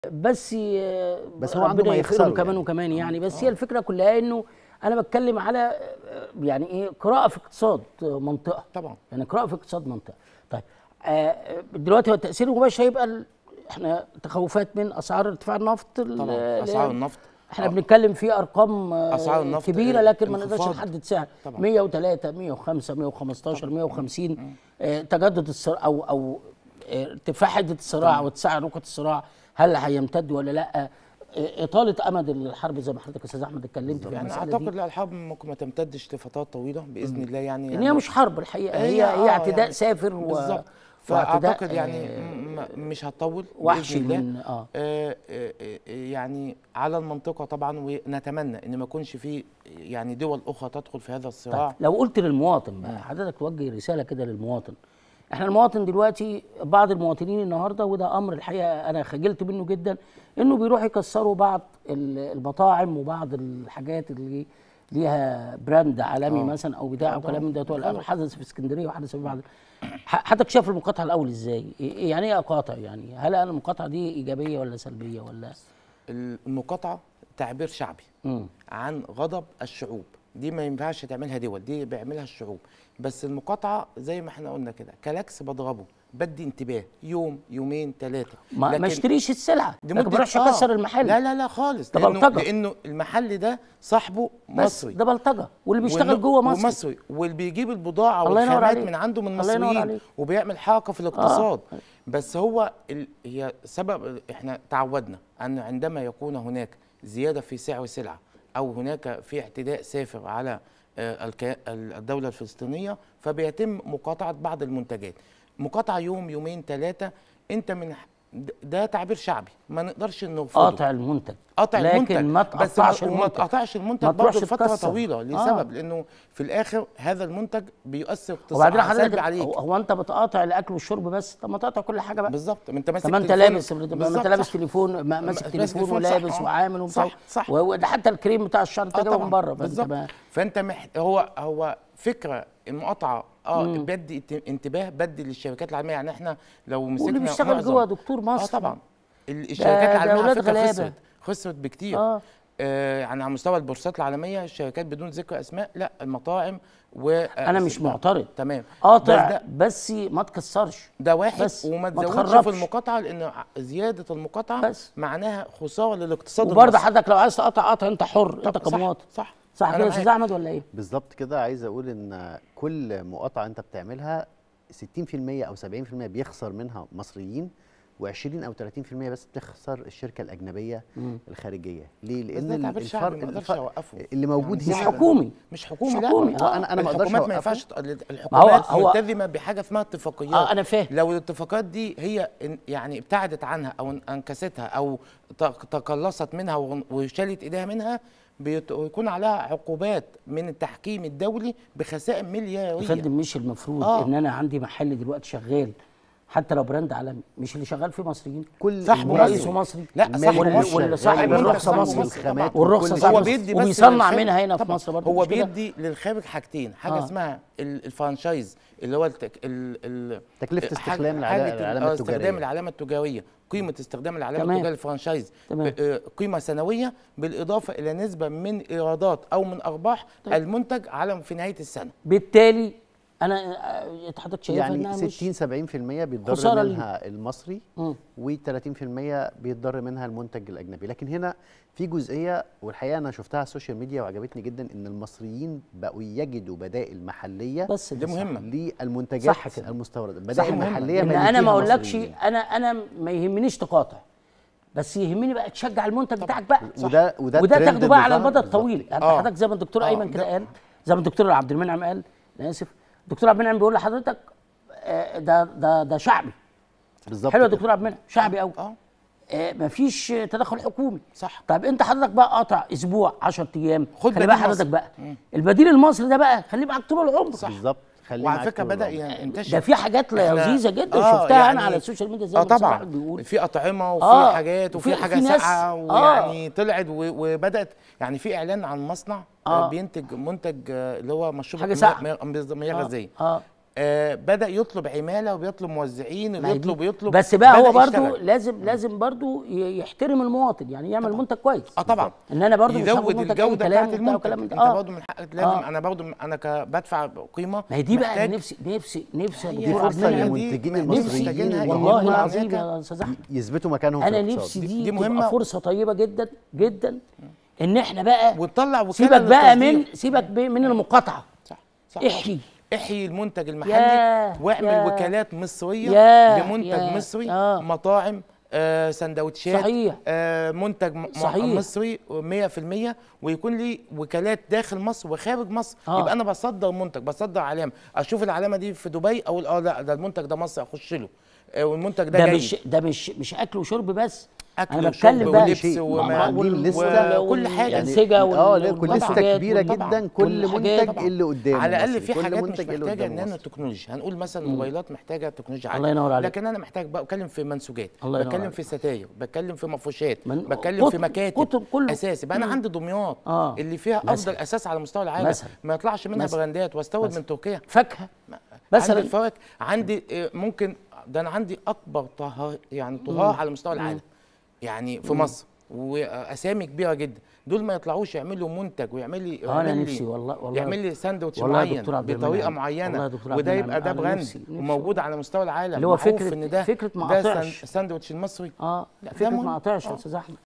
بس بس هو عنده ربنا ما يغفره يخسره كمان يعني. وكمان يعني بس هي الفكره كلها انه انا بتكلم على آه، يعني ايه قراءه في اقتصاد منطقه طبعا يعني قراءه في اقتصاد منطقه طيب آه، دلوقتي هو التاثير المباشر هيبقى ال- احنا تخوفات من اسعار ارتفاع النفط ال- طبعا ال- اسعار النفط احنا آه. بنتكلم في ارقام آه، أسعار النفط، كبيره آه، لكن ما نقدرش انخفاض. نحدد سعر طبعا. 103 105 115 150 آه، تجدد الصراع او او آه، ارتفاع حده الصراع واتساع ركبه الصراع هل هيمتد ولا لا آه، اطاله امد الحرب زي ما حضرتك يا استاذ احمد اتكلمت في يعني المساله اعتقد دي لا الحرب ممكن ما تمتدش لفترات طويله باذن الله يعني, ان يعني هي مش حرب الحقيقه هي هي- هي آه، اعتداء يعني سافر و بالظبط واعتداء، فاعتقد يعني آه، م- م- مش هتطول وحشي بإذن الله. من اه آه، آه، آه، يعني على المنطقه طبعا ونتمنى ان ما يكونش في يعني دول اخرى تدخل في هذا الصراع طيب لو قلت للمواطن بقى حضرتك توجه رساله كده للمواطن احنا المواطن دلوقتي بعض المواطنين النهارده وده امر الحقيقه انا خجلت منه جدا انه بيروحوا يكسروا بعض ال- المطاعم وبعض الحاجات اللي ليها براند عالمي آه. مثلا او بتاع او طبعاً. كلام من ده غلط. حدث في اسكندريه وحدث في بعض ح- حضرتك شايف المقاطعه الاول ازاي؟ إيه- يعني ايه اقاطع يعني؟ هل انا المقاطعه دي ايجابيه ولا سلبيه ولا؟ المقاطعه تعبير شعبي مم. عن غضب الشعوب دي ما ينفعش تعملها دول دي بيعملها الشعوب بس المقاطعه زي ما احنا قلنا كده كلاكس بضربه بدي انتباه يوم يومين ثلاثه ما, ما اشتريش السلعه لكن ما بروحش آه. اكسر المحل لا لا لا خالص ده لانه بلطجة. لانه المحل ده صاحبه بس مصري ده بلطجه واللي بيشتغل والن- جوه مصر ومصري واللي بيجيب البضاعه الله ينور والخامات عليك. من عنده من الله ينور مصريين عليك. وبيعمل حركه في الاقتصاد بس هو ال... هي سبب احنا تعودنا ان عندما يكون هناك زياده في سعر سلعه او هناك في اعتداء سافر على آه، الك- الدوله الفلسطينيه فبيتم مقاطعه بعض المنتجات مقاطعه يوم يومين ثلاثه انت من ح- ده تعبير شعبي ما نقدرش نرفضه قاطع المنتج قطع لكن المنتج ما بس تقطعش وما المنتج تقطعش المنتج ما تروحش برضه لفتره تكسر. طويله لسبب لانه في الاخر هذا المنتج بيؤثر وبعدين اقتصاد حضرتك سلبي عليك هو, هو انت بتقاطع الاكل والشرب بس طب ما تقطع كل حاجه بقى بالظبط ما انت ماسك طب ما انت تليفون. لابس ما انت بالظبط، لابس صح. تليفون ما- ماسك ماسك تليفون تليفون، صح، ولابس اه. وعامل ومسوي صح، صح. و- وده حتى الكريم بتاع الشعر انت اه جايبه طبعا من بره فانت بالظبط ما- فانت مح... هو هو فكره المقاطعه اه بدي ات- انتباه بدي للشركات العالميه يعني احنا لو مسكنا واللي بيشتغل معظم- جوه دكتور اه مصر طبعا ال- الشركات ده العالميه على ولاد فكره غلابة. خسرت خسرت بكتير اه آه يعني على مستوى البورصات العالميه الشركات بدون ذكر اسماء لا المطاعم و انا مش معترض تمام قاطع بس ده بس ما تكسرش ده واحد بس وما ما تزودش في تخربش. المقاطعه لان ع- زياده المقاطعه بس. معناها خساره للاقتصاد وبرضه المصري. حضرتك لو عايز تقطع قطع انت حر انت طب صح، كمواطن صح صح أنا كده يا استاذ معاك. احمد ولا ايه؟ بالظبط كده عايز اقول ان كل مقاطعه انت بتعملها 60% او 70% بيخسر منها مصريين و20 او 30% بس بتخسر الشركه الاجنبيه الخارجيه ليه بس ده لان تعبير شعبي ما اقدرش الفرق اوقفه اللي موجود يعني مش هنا زي- حكومي مش حكومي مش لا حكومي. ما- آه. أنا- أنا ما أقدرش الحكومات ما أوقفه. ينفعش الحكومات هو- ملتزمه بحاجه اسمها اتفاقيات اه انا فاهم لو الاتفاقات دي هي ان- يعني ابتعدت عنها او انكستها او ت- تقلصت منها وغن- وشالت ايديها منها بيت- ويكون عليها عقوبات من التحكيم الدولي بخسائر يا ملياريه فندم مش المفروض آه. ان انا عندي محل دلوقتي شغال حتى لو براند عالمي مش اللي شغال فيه مصريين كل صاحبه المال- رئيسه مصري لا المال صاحبه اللي مصري واللي صاحب المنتج الرخصه صاحبه مصري والخامات والرخصه وكل صاحبه هو بيدي بس وبيصنع للخارج- منها هنا في طبعاً. مصر برضه هو مش كده؟ بيدي للخارج حاجتين حاجه آه. اسمها ال- الفرانشايز اللي هو التك... ال... ال... تكلفة حاجة- استخدام العلا- حاجة ال- العلامة آه، التجارية. استخدام العلامه التجاريه قيمه استخدام العلامه تمام. التجاريه الفرانشايز تمام. ب- آه، قيمه سنويه بالاضافه الى نسبه من ايرادات او من ارباح طيب. المنتج على في نهايه السنه بالتالي انا آه، حضرتك شايفها يعني انها مش 60 70% بيتضر خسارة منها المصري مم. و30% بيتضر منها المنتج الاجنبي لكن هنا في جزئيه والحقيقه انا شفتها على السوشيال ميديا وعجبتني جدا ان المصريين بقوا يجدوا بدائل محليه بس دي ده صح. مهمه للمنتجات صح كده. المستورده صح بدائل مهمة. محليه ان ملكيها انا ما اقولكش مصريين. انا انا ما يهمنيش تقاطع بس يهمني بقى تشجع المنتج بتاعك بقى وده وده وده الترند تاخده اللي بقى على ظهر المدى بالظبط. الطويل يعني آه. حضرتك زي ما الدكتور آه، ايمن كده ده- قال زي ما الدكتور عبد المنعم قال انا اسف الدكتور عبد المنعم بيقول لحضرتك آه، ده ده ده شعبي بالظبط حلو يا كده. دكتور عبد المنعم شعبي قوي اه آه مفيش تدخل حكومي صح طيب انت حضرتك بقى قاطع اسبوع 10 ايام خد خلي بقى بديل حضرتك مصري. بقى البديل المصري ده بقى خليه معاك طول العمر بالظبط خليه وعلى معاك فكره طول بدا العمر. ينتشر ده في حاجات إحنا- لذيذه جدا آه، شفتها انا يعني- على السوشيال ميديا زي اه ما الأستاذ طبعا أحمد بيقول في اطعمه وفي آه، حاجات وفي وفي- حاجه في ناس- ساقعه آه. ويعني طلعت و- وبدات يعني في اعلان عن مصنع آه. آه. بينتج منتج آه، اللي هو مشروب حاجة مياه- ساقعة. مياه- مياه آه، غازيه اه آه بدا يطلب عماله وبيطلب موزعين ما هي دي- ويطلب ويطلب بس بقى هو بدأ برضو يشتغل. لازم لازم برضو ي- يحترم المواطن يعني يعمل منتج كويس اه طبعا ان انا برضو مش هاخد يزود منتج أي الجوده كلام بتاعت وبتاع المنتج وكلام من انت ده. اه برضه من حقك لازم آه. انا برضه انا ك- بدفع قيمه ما هي دي بقى محتاج- أنا نفسي نفسي نفسي يا هي دكتور فرصة عبد المنعم، للمنتجين دي- المصريين محتاجينها إن والله هم العظيم هناك يا استاذ احمد يثبتوا مكانهم في انا الاقتصاد نفسي دي, دي دي مهمة. تبقى فرصه طيبه جدا جدا ان احنا بقى وتطلع وكاله سيبك بقى للتصدير. من سيبك ب- من المقاطعه صح صح احيي احيي المنتج المحلي ياه، واعمل ياه. وكالات مصريه ياه، لمنتج ياه، مصري آه. مطاعم آه سندوتشات صحيح. آه منتج م- صحيح. مصري 100% ويكون لي وكالات داخل مصر وخارج مصر آه. يبقى انا بصدر منتج بصدر علامه اشوف العلامه دي في دبي اقول اه لا ده المنتج ده مصر اخش له آه والمنتج ده, ده جيد مش ده مش مش اكل وشرب بس اكل انا وشرب بتكلم بقى ولبس شيء. وما- عاملين وال- لستة وكل حاجه الأنسجة وال- اه لا كل لسته والمنتجات كبيره وال- جدا كل والحاجات منتج طبعاً. اللي قدامه على الاقل مصري. في كل حاجات مش منتج اللي محتاجه قدامه نانو مصري. تكنولوجيا هنقول مثلا موبايلات محتاجه تكنولوجيا عاليه الله ينور عليك. لكن انا محتاج بقى بتكلم في منسوجات الله ينور بتكلم عليك. في ستاير بتكلم في مفروشات من- بتكلم في كتب- مكاتب كتب كله. اساسي بقى انا مم. عندي دمياط آه. اللي فيها مثلا. افضل اساس على مستوى العالم مثلا. ما يطلعش منها مثلا. براندات واستورد مثلا. من تركيا فاكهه عندي مثلا الفواكه عندي آه، ممكن ده انا عندي اكبر طه يعني طهاه على مستوى العالم يعني في مصر واسامي كبيره جدا دول ما يطلعوش يعملوا منتج ويعمل لي آه، أنا يعمل لي- نفسي والله- والله- يعمل لي ساندوتش والله يا معين دكتور عبد بطريقه المنعم. معينه والله يا دكتور عبد وده المنعم، يبقى ده أنا براند نفسي- نفسي وموجود على مستوى العالم اللي هو معروف فكرة- ان ده فكرة ما ده قطعش. سان- الساندوتش المصري اه لا، ده فكره مهم. ما قطعش يا آه. استاذ احمد